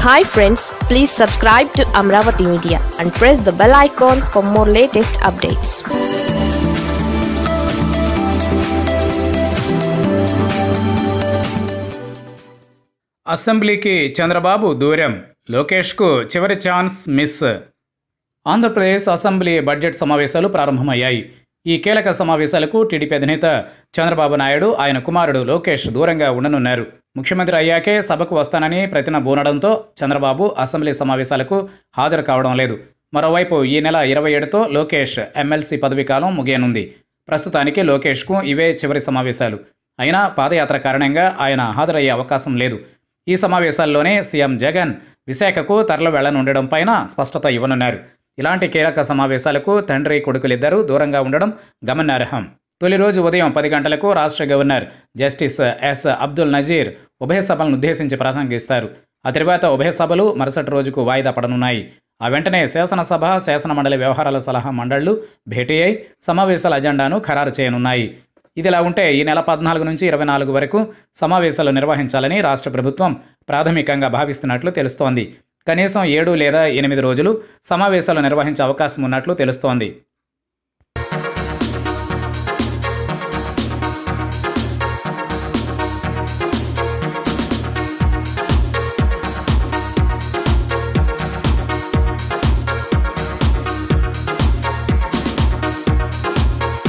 hi friends please subscribe to Amaravati media and press the bell icon for more latest updates అసెంబ్లీకి చంద్రబాబు దూరం లోకేష్కు చివరి chance miss Andhra Pradesh assembly budget సమావేశాలు ప్రారంభమయ్యాయి ఈ కీలక సమావేశాలకు టీడీపీ అధినేత చంద్రబాబు నాయుడు ఆయన కుమారుడు లోకేష్ దూరంగా ఉండనున్నారు ముఖ్యమంత్రి అయ్యాకే సభకు వస్తానని ప్రతిన బూనడంతో చంద్రబాబు అసెంబ్లీ సమావేశాలకు హాజరు కావడం లేదు మరోవైపు ఈ నెల ఇరవై ఏడుతో లోకేష్ ఎమ్మెల్సీ పదవీ కాలం ముగియనుంది ప్రస్తుతానికి లోకేష్కు ఇవే చివరి సమావేశాలు అయినా పాదయాత్ర కారణంగా ఆయన హాజరయ్యే అవకాశం లేదు ఈ సమావేశాల్లోనే సీఎం జగన్ విశాఖకు తరలి వెళ్లనుండడం పైన స్పష్టత ఇవ్వనున్నారు ఇలాంటి కీలక సమావేశాలకు తండ్రి కొడుకులిద్దరూ దూరంగా ఉండడం గమనార్హం తొలి రోజు ఉదయం పది గంటలకు రాష్ట్ర governor justice S Abdul Nazeer ఉభయ సభలను ఉద్దేశించి ప్రసంగిస్తారు ఆ తర్వాత ఉభయ సభలు మరుసటి రోజుకు వాయిదా పడనున్నాయి ఆ వెంటనే శాసనసభ శాసనమండలి వ్యవహారాల సలహా మండళ్లు భేటీ అయి సమావేశాల అజెండాను ఖరారు చేయనున్నాయి ఇదిలా ఉంటే ఈ నెల పద్నాలుగు నుంచి ఇరవై నాలుగు వరకు సమావేశాలు నిర్వహించాలని రాష్ట్ర ప్రభుత్వం ప్రాథమికంగా భావిస్తున్నట్లు తెలుస్తోంది కనీసం ఏడు లేదా ఎనిమిది రోజులు సమావేశాలు నిర్వహించే అవకాశం ఉన్నట్లు తెలుస్తోంది